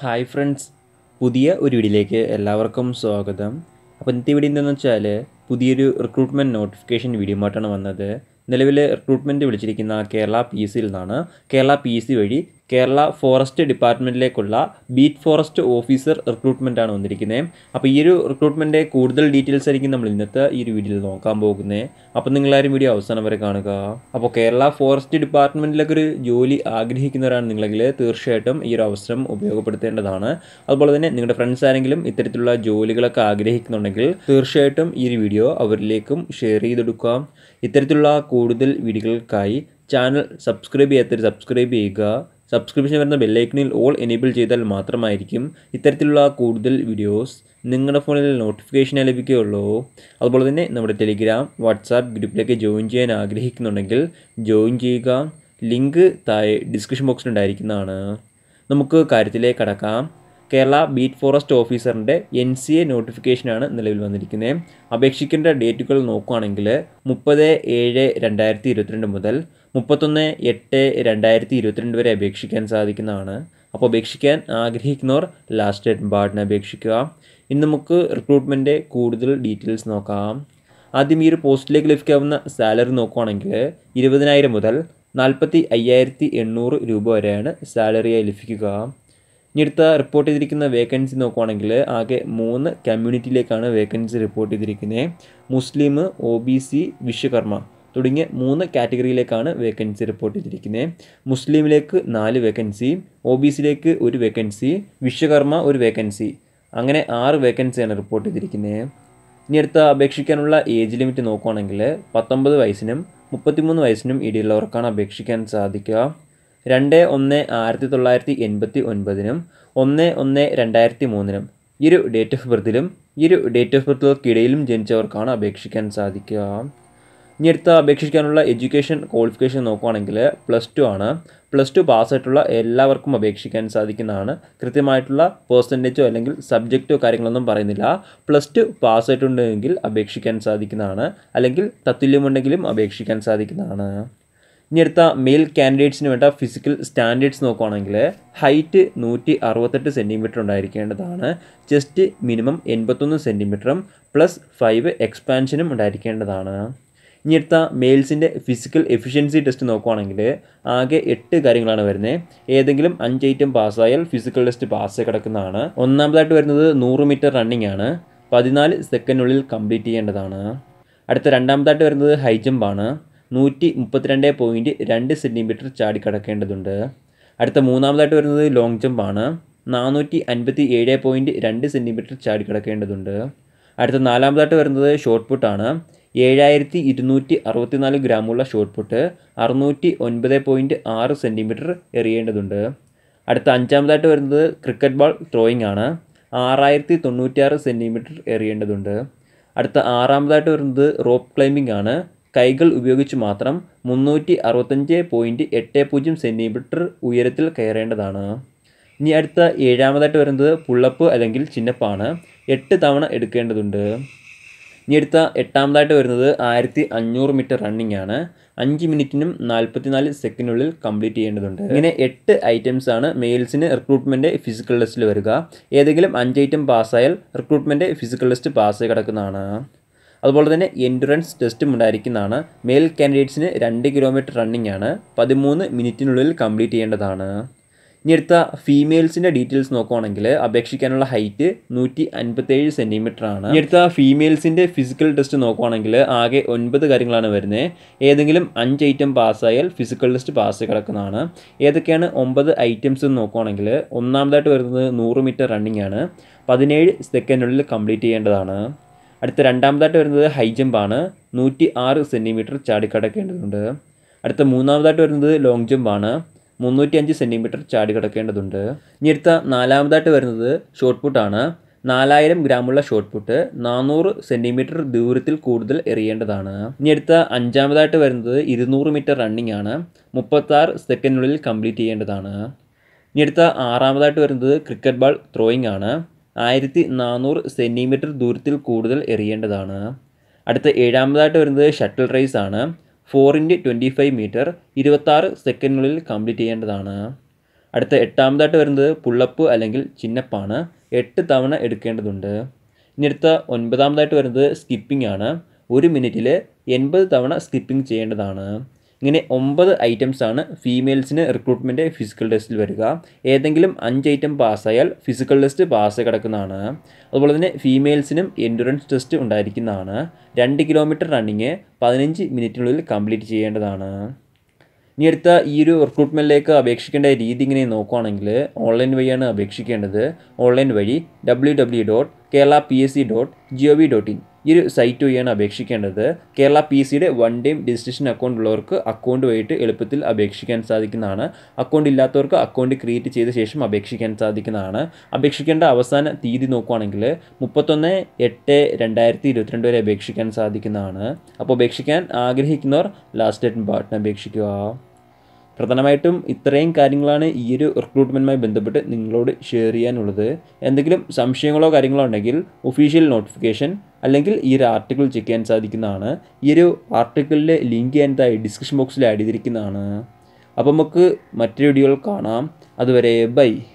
hi friends പുതിയ ഒരു വീഡിയോയിലേക്ക് എല്ലാവർക്കും സ്വാഗതം അപ്പോൾ ഇന്നത്തെ വീഡിയോ എന്താണെന്ന് വെച്ചാൽ പുതിയൊരു റിക്രൂട്ട്മെൻറ്റ് നോട്ടിഫിക്കേഷൻ വീഡിയോ ആയിട്ടാണ് വന്നത് നിലവിൽ റിക്രൂട്ട്മെൻറ്റ് വിളിച്ചിരിക്കുന്ന കേരള പി സിയിൽ നിന്നാണ് കേരള പി സി വഴി കേരള ഫോറസ്റ്റ് ഡിപ്പാർട്ട്മെൻറ്റിലേക്കുള്ള ബീറ്റ് ഫോറസ്റ്റ് ഓഫീസർ റിക്രൂട്ട്മെൻ്റ് ആണ് വന്നിരിക്കുന്നത് അപ്പോൾ ഈ ഒരു റിക്രൂട്ട്മെൻറ്റ് കൂടുതൽ ഡീറ്റെയിൽസ് ആയിരിക്കും നമ്മൾ ഇന്നത്തെ ഈ ഒരു വീഡിയോയിൽ നോക്കാൻ പോകുന്നത് അപ്പോൾ നിങ്ങളാരും വീഡിയോ അവസാനം വരെ കാണുക അപ്പോൾ കേരള ഫോറസ്റ്റ് ഡിപ്പാർട്ട്മെൻറ്റിലൊക്കെ ഒരു ജോലി ആഗ്രഹിക്കുന്നവരാണ് നിങ്ങളെങ്കിൽ തീർച്ചയായിട്ടും ഈ ഒരു അവസരം ഉപയോഗപ്പെടുത്തേണ്ടതാണ് അതുപോലെ തന്നെ നിങ്ങളുടെ ഫ്രണ്ട്സ് ആരെങ്കിലും ഇത്തരത്തിലുള്ള ജോലികളൊക്കെ ആഗ്രഹിക്കുന്നുണ്ടെങ്കിൽ തീർച്ചയായിട്ടും ഈ ഒരു വീഡിയോ അവരിലേക്കും ഷെയർ ചെയ്തെടുക്കുക ഇത്തരത്തിലുള്ള കൂടുതൽ വീഡിയോകൾക്കായി ചാനൽ സബ്സ്ക്രൈബ് ചെയ്യാത്തവർ സബ്സ്ക്രൈബ് ചെയ്യുക സബ്സ്ക്രിപ്ഷൻ വരുന്ന ബെല്ലൈക്കണിൽ ഓൾ എനേബിൾ ചെയ്താൽ മാത്രമായിരിക്കും ഇത്തരത്തിലുള്ള കൂടുതൽ വീഡിയോസ് നിങ്ങളുടെ ഫോണിൽ നോട്ടിഫിക്കേഷനായി ലഭിക്കുകയുള്ളൂ അതുപോലെ തന്നെ നമ്മുടെ ടെലിഗ്രാം വാട്സാപ്പ് ഗ്രൂപ്പിലേക്ക് ജോയിൻ ചെയ്യാൻ ആഗ്രഹിക്കുന്നുണ്ടെങ്കിൽ ജോയിൻ ചെയ്യുക ലിങ്ക് താഴെ ഡിസ്ക്രിപ്ഷൻ ബോക്സിൽ ഉണ്ടായിരിക്കുന്നതാണ് നമുക്ക് കാര്യത്തിലേക്ക് കടക്കാം കേരള ബീറ്റ് ഫോറസ്റ്റ് ഓഫീസറിൻ്റെ എൻ സി എ നോട്ടിഫിക്കേഷനാണ് നിലവിൽ വന്നിരിക്കുന്നത് അപേക്ഷിക്കേണ്ട ഡേറ്റുകൾ നോക്കുകയാണെങ്കിൽ മുപ്പത് ഏഴ് രണ്ടായിരത്തി ഇരുപത്തിരണ്ട് മുതൽ മുപ്പത്തൊന്ന് എട്ട് രണ്ടായിരത്തി ഇരുപത്തിരണ്ട് വരെ അപേക്ഷിക്കാൻ സാധിക്കുന്നതാണ് അപ്പോൾ അപേക്ഷിക്കാൻ ആഗ്രഹിക്കുന്നവർ ലാസ്റ്റ് ഡേറ്റ് ബാർഡിന് അപേക്ഷിക്കുക ഇനി നമുക്ക് റിക്രൂട്ട്മെൻറ്റ് കൂടുതൽ ഡീറ്റെയിൽസ് നോക്കാം ആദ്യം ഈ ഒരു പോസ്റ്റിലേക്ക് ലഭിക്കാവുന്ന സാലറി നോക്കുകയാണെങ്കിൽ ഇരുപതിനായിരം മുതൽ നാൽപ്പത്തി അയ്യായിരത്തി എണ്ണൂറ് രൂപ വരെയാണ് സാലറിയായി ലഭിക്കുക ഇനി അടുത്ത റിപ്പോർട്ട് ചെയ്തിരിക്കുന്ന വേക്കൻസി നോക്കുവാണെങ്കിൽ ആകെ മൂന്ന് കമ്മ്യൂണിറ്റിയിലേക്കാണ് വേക്കൻസി റിപ്പോർട്ട് ചെയ്തിരിക്കുന്നത് മുസ്ലിം ഒ ബി സി വിശ്വകർമ്മ തുടങ്ങിയ മൂന്ന് കാറ്റഗറിയിലേക്കാണ് വേക്കൻസി റിപ്പോർട്ട് ചെയ്തിരിക്കുന്നത് മുസ്ലിമിലേക്ക് നാല് വേക്കൻസി ഒ ബി സിയിലേക്ക് ഒരു വേക്കൻസി വിശ്വകർമ്മ ഒരു വേക്കൻസി അങ്ങനെ ആറ് വേക്കൻസിയാണ് റിപ്പോർട്ട് ചെയ്തിരിക്കുന്നത് ഇനി അടുത്ത അപേക്ഷിക്കാനുള്ള ഏജ് ലിമിറ്റ് നോക്കുകയാണെങ്കിൽ പത്തൊമ്പത് വയസ്സിനും മുപ്പത്തിമൂന്ന് വയസ്സിനും ഇടയിലുള്ളവർക്കാണ് അപേക്ഷിക്കാൻ സാധിക്കുക രണ്ട് ഒന്ന് ആയിരത്തി തൊള്ളായിരത്തി എൺപത്തി ഒൻപതിനും ഒന്ന് ഒന്ന് രണ്ടായിരത്തി മൂന്നിനും ഈ ഒരു ഡേറ്റ് ഓഫ് ബർത്തിലും ഈ ഒരു ഡേറ്റ് ഓഫ് ബർത്തുകൾക്കിടയിലും ജനിച്ചവർക്കാണ് അപേക്ഷിക്കാൻ സാധിക്കുക ഇനി അടുത്ത അപേക്ഷിക്കാനുള്ള എഡ്യൂക്കേഷൻ ക്വാളിഫിക്കേഷൻ നോക്കുകയാണെങ്കിൽ പ്ലസ് ടു ആണ് പ്ലസ് ടു പാസ്സായിട്ടുള്ള എല്ലാവർക്കും അപേക്ഷിക്കാൻ സാധിക്കുന്നതാണ് കൃത്യമായിട്ടുള്ള പേഴ്സൻറ്റേജോ അല്ലെങ്കിൽ സബ്ജക്റ്റോ കാര്യങ്ങളൊന്നും പറയുന്നില്ല പ്ലസ് ടു പാസ്സായിട്ടുണ്ടെങ്കിൽ അപേക്ഷിക്കാൻ സാധിക്കുന്നതാണ് അല്ലെങ്കിൽ തത്തുല്യമുണ്ടെങ്കിലും അപേക്ഷിക്കാൻ സാധിക്കുന്നതാണ് ഇനി അടുത്ത മെയിൽ കാൻഡിഡേറ്റ്സിന് വേണ്ട ഫിസിക്കൽ സ്റ്റാൻഡേർഡ്സ് നോക്കുകയാണെങ്കിൽ ഹൈറ്റ് നൂറ്റി അറുപത്തെട്ട് സെൻറ്റിമീറ്റർ ഉണ്ടായിരിക്കേണ്ടതാണ് ചെസ്റ്റ് മിനിമം എൺപത്തൊന്ന് സെൻറ്റിമീറ്ററും പ്ലസ് ഫൈവ് എക്സ്പാൻഷനും ഉണ്ടായിരിക്കേണ്ടതാണ് ഇനി അടുത്ത മെയിൽസിൻ്റെ ഫിസിക്കൽ എഫിഷ്യൻസി ടെസ്റ്റ് നോക്കുകയാണെങ്കിൽ ആകെ എട്ട് കാര്യങ്ങളാണ് വരുന്നത് ഏതെങ്കിലും അഞ്ച് ഐറ്റം പാസ്സായാൽ ഫിസിക്കൽ ടെസ്റ്റ് പാസ് കിടക്കുന്നതാണ് ഒന്നാമതായിട്ട് വരുന്നത് നൂറ് മീറ്റർ റണ്ണിംഗ് ആണ് പതിനാല് സെക്കൻഡിനുള്ളിൽ കംപ്ലീറ്റ് ചെയ്യേണ്ടതാണ് അടുത്ത രണ്ടാമതായിട്ട് വരുന്നത് ഹൈ ജമ്പ് ആണ് നൂറ്റി മുപ്പത്തിരണ്ട് പോയിൻറ്റ് രണ്ട് സെൻറ്റിമീറ്റർ ചാടിക്കടക്കേണ്ടതുണ്ട് അടുത്ത മൂന്നാമതായിട്ട് വരുന്നത് ലോങ് ജമ്പ് ആണ് നാനൂറ്റി അൻപത്തി ഏഴ് പോയിൻറ്റ് രണ്ട് സെൻറ്റിമീറ്റർ ചാടിക്കടക്കേണ്ടതുണ്ട് അടുത്ത നാലാമതായിട്ട് വരുന്നത് ഷോർട്ട് പുട്ടാണ് ഏഴായിരത്തി ഇരുന്നൂറ്റി അറുപത്തിനാല് ഗ്രാമുള്ള ഷോർട്ട് പുട്ട് അറുന്നൂറ്റി ഒൻപത് പോയിൻറ്റ് ആറ് സെൻറ്റിമീറ്റർ എറിയേണ്ടതുണ്ട് അടുത്ത അഞ്ചാമതായിട്ട് വരുന്നത് ക്രിക്കറ്റ് ബോൾ ത്രോയിങ് ആണ് ആറായിരത്തി തൊണ്ണൂറ്റിയാറ് സെൻറ്റിമീറ്റർ എറിയേണ്ടതുണ്ട് അടുത്ത ആറാമതായിട്ട് വരുന്നത് റോപ്പ് ക്ലൈമ്പിംഗ് ആണ് കൈകൾ ഉപയോഗിച്ച് മാത്രം മുന്നൂറ്റി അറുപത്തഞ്ച് പോയിൻറ്റ് എട്ട് പൂജ്യം സെൻറ്റിമീറ്റർ ഉയരത്തിൽ കയറേണ്ടതാണ് ഇനി അടുത്ത ഏഴാമതായിട്ട് വരുന്നത് പുള്ളപ്പ് അല്ലെങ്കിൽ ചിന്നപ്പാണ് എട്ട് തവണ എടുക്കേണ്ടതുണ്ട് ഇനി അടുത്ത എട്ടാമതായിട്ട് വരുന്നത് ആയിരത്തി അഞ്ഞൂറ് മീറ്റർ റണ്ണിംഗ് ആണ് അഞ്ച് മിനിറ്റിനും നാൽപ്പത്തിനാല് സെക്കൻഡിനുള്ളിൽ കംപ്ലീറ്റ് ചെയ്യേണ്ടതുണ്ട് ഇങ്ങനെ എട്ട് ഐറ്റംസ് ആണ് മെയിൽസിന് റിക്രൂട്ട്മെൻറ്റ് ഫിസിക്കൽ ടെസ്റ്റിൽ വരിക ഏതെങ്കിലും അഞ്ച് ഐറ്റം പാസ്സായാൽ റിക്രൂട്ട്മെൻറ്റ് ഫിസിക്കൽ ടെസ്റ്റ് പാസ്സായി കിടക്കുന്നതാണ് അതുപോലെ തന്നെ എൻഡുറൻസ് ടെസ്റ്റും ഉണ്ടായിരിക്കുന്നതാണ് മെയിൽ കാൻഡിഡേറ്റ്സിന് രണ്ട് കിലോമീറ്റർ റണ്ണിംഗ് ആണ് പതിമൂന്ന് മിനിറ്റിനുള്ളിൽ കംപ്ലീറ്റ് ചെയ്യേണ്ടതാണ് ഇനി അടുത്ത ഫീമെയിൽസിൻ്റെ ഡീറ്റെയിൽസ് നോക്കുകയാണെങ്കിൽ അപേക്ഷിക്കാനുള്ള ഹൈറ്റ് നൂറ്റി അൻപത്തേഴ് സെൻറ്റിമീറ്റർ ആണ് ഇനി അടുത്ത ഫീമെയിൽസിൻ്റെ ഫിസിക്കൽ ടെസ്റ്റ് നോക്കുകയാണെങ്കിൽ ആകെ ഒൻപത് കാര്യങ്ങളാണ് വരുന്നത് ഏതെങ്കിലും അഞ്ച് ഐറ്റം പാസ്സായാൽ ഫിസിക്കൽ ടെസ്റ്റ് പാസ് കിടക്കുന്നതാണ് ഏതൊക്കെയാണ് ഒമ്പത് ഐറ്റംസ് എന്ന് നോക്കുകയാണെങ്കിൽ ഒന്നാമതായിട്ട് വരുന്നത് നൂറ് മീറ്റർ റണ്ണിംഗ് ആണ് പതിനേഴ് സെക്കൻഡിനുള്ളിൽ കംപ്ലീറ്റ് ചെയ്യേണ്ടതാണ് അടുത്ത രണ്ടാമതായിട്ട് വരുന്നത് ഹൈ ജമ്പ് ആണ് നൂറ്റി ആറ് സെൻറ്റിമീറ്റർ ചാടിക്കടക്കേണ്ടതുണ്ട് അടുത്ത മൂന്നാമതായിട്ട് വരുന്നത് ലോങ് ജമ്പ് ആണ് മുന്നൂറ്റി അഞ്ച് സെൻറ്റിമീറ്റർ ചാടി കിടക്കേണ്ടതുണ്ട് ഇനി അടുത്ത നാലാമതായിട്ട് വരുന്നത് ഷോർട്ട് പുട്ടാണ് നാലായിരം ഗ്രാമുള്ള ഷോർട്ട് പുട്ട് നാനൂറ് സെൻറ്റിമീറ്റർ ദൂരത്തിൽ കൂടുതൽ എറിയേണ്ടതാണ് ഇനി അടുത്ത അഞ്ചാമതായിട്ട് വരുന്നത് ഇരുന്നൂറ് മീറ്റർ റണ്ണിംഗ് ആണ് മുപ്പത്താറ് സെക്കൻഡിനുള്ളിൽ കംപ്ലീറ്റ് ചെയ്യേണ്ടതാണ് ഇനി അടുത്ത ആറാമതായിട്ട് വരുന്നത് ക്രിക്കറ്റ് ബാൾ ത്രോയിങ് ആണ് ആയിരത്തി നാനൂറ് സെൻറ്റിമീറ്റർ ദൂരത്തിൽ കൂടുതൽ എറിയേണ്ടതാണ് അടുത്ത ഏഴാമതായിട്ട് വരുന്നത് ഷട്ടിൽ റേസ് ആണ് four into twenty five metre ഇരുപത്താറ് സെക്കൻഡിനുള്ളിൽ കംപ്ലീറ്റ് ചെയ്യേണ്ടതാണ് അടുത്ത എട്ടാമതായിട്ട് വരുന്നത് പുള്ളപ്പ് അല്ലെങ്കിൽ ചിന്നപ്പാണ് എട്ട് തവണ എടുക്കേണ്ടതുണ്ട് ഇനി അടുത്ത ഒൻപതാമതായിട്ട് വരുന്നത് സ്കിപ്പിംഗ് ആണ് ഒരു മിനിറ്റിൽ എൺപത് തവണ സ്കിപ്പിംഗ് ചെയ്യേണ്ടതാണ് ഇങ്ങനെ ഒമ്പത് ഐറ്റംസ് ആണ് ഫീമെയിൽസിന് റിക്രൂട്ട്മെൻറ്റ് ഫിസിക്കൽ ടെസ്റ്റിൽ വരിക ഏതെങ്കിലും അഞ്ച് ഐറ്റം പാസ്സായാൽ ഫിസിക്കൽ ടെസ്റ്റ് പാസ് കിടക്കുന്നതാണ് അതുപോലെ തന്നെ ഫീമെയിൽസിനും എൻഡുറൻസ് ടെസ്റ്റ് ഉണ്ടായിരിക്കുന്നതാണ് രണ്ട് കിലോമീറ്റർ റണ്ണിങ് പതിനഞ്ച് മിനിറ്റിനുള്ളിൽ കംപ്ലീറ്റ് ചെയ്യേണ്ടതാണ് ഇനി അടുത്ത ഈ ഒരു റിക്രൂട്ട്മെൻറ്റിലേക്ക് അപേക്ഷിക്കേണ്ട രീതി ഇങ്ങനെ നോക്കുകയാണെങ്കിൽ ഓൺലൈൻ വഴിയാണ് അപേക്ഷിക്കേണ്ടത് ഓൺലൈൻ വഴി W W dot Kerala P S C dot G O V dot in ഈ ഒരു സൈറ്റ് വഴിയാണ് അപേക്ഷിക്കേണ്ടത് കേരള പി സിയുടെ വൺ ടൈം രജിസ്ട്രേഷൻ അക്കൗണ്ട് ഉള്ളവർക്ക് അക്കൗണ്ട് വഴിയിട്ട് എളുപ്പത്തിൽ അപേക്ഷിക്കാൻ സാധിക്കുന്നതാണ് അക്കൗണ്ട് ഇല്ലാത്തവർക്ക് അക്കൗണ്ട് ക്രിയേറ്റ് ചെയ്ത ശേഷം അപേക്ഷിക്കാൻ സാധിക്കുന്നതാണ് അപേക്ഷിക്കേണ്ട അവസാന തീയതി നോക്കുകയാണെങ്കിൽ മുപ്പത്തൊന്ന് എട്ട് രണ്ടായിരത്തി ഇരുപത്തിരണ്ട് വരെ അപേക്ഷിക്കാൻ സാധിക്കുന്നതാണ് അപ്പോൾ അപേക്ഷിക്കാൻ ആഗ്രഹിക്കുന്നവർ ലാസ്റ്റ് ഡേറ്റ് പാട്ടിന് അപേക്ഷിക്കുക പ്രധാനമായിട്ടും ഇത്രയും കാര്യങ്ങളാണ് ഈ ഒരു റിക്രൂട്ട്മെൻറ്റുമായി ബന്ധപ്പെട്ട് നിങ്ങളോട് ഷെയർ ചെയ്യാനുള്ളത് എന്തെങ്കിലും സംശയങ്ങളോ കാര്യങ്ങളോ ഉണ്ടെങ്കിൽ ഒഫീഷ്യൽ നോട്ടിഫിക്കേഷൻ അല്ലെങ്കിൽ ഈ ഒരു ആർട്ടിക്കിൾ ചെക്ക് ചെയ്യാൻ സാധിക്കുന്നതാണ് ഈ ഒരു ആർട്ടിക്കിളിൻ്റെ ലിങ്ക് ഞാൻ താഴെ ഡിസ്ക്രിപ്ഷൻ ബോക്സിൽ ആഡ് ചെയ്തിരിക്കുന്നതാണ് അപ്പോൾ നമുക്ക് മറ്റൊരു വീഡിയോയിൽ കാണാം അതുവരെ ബൈ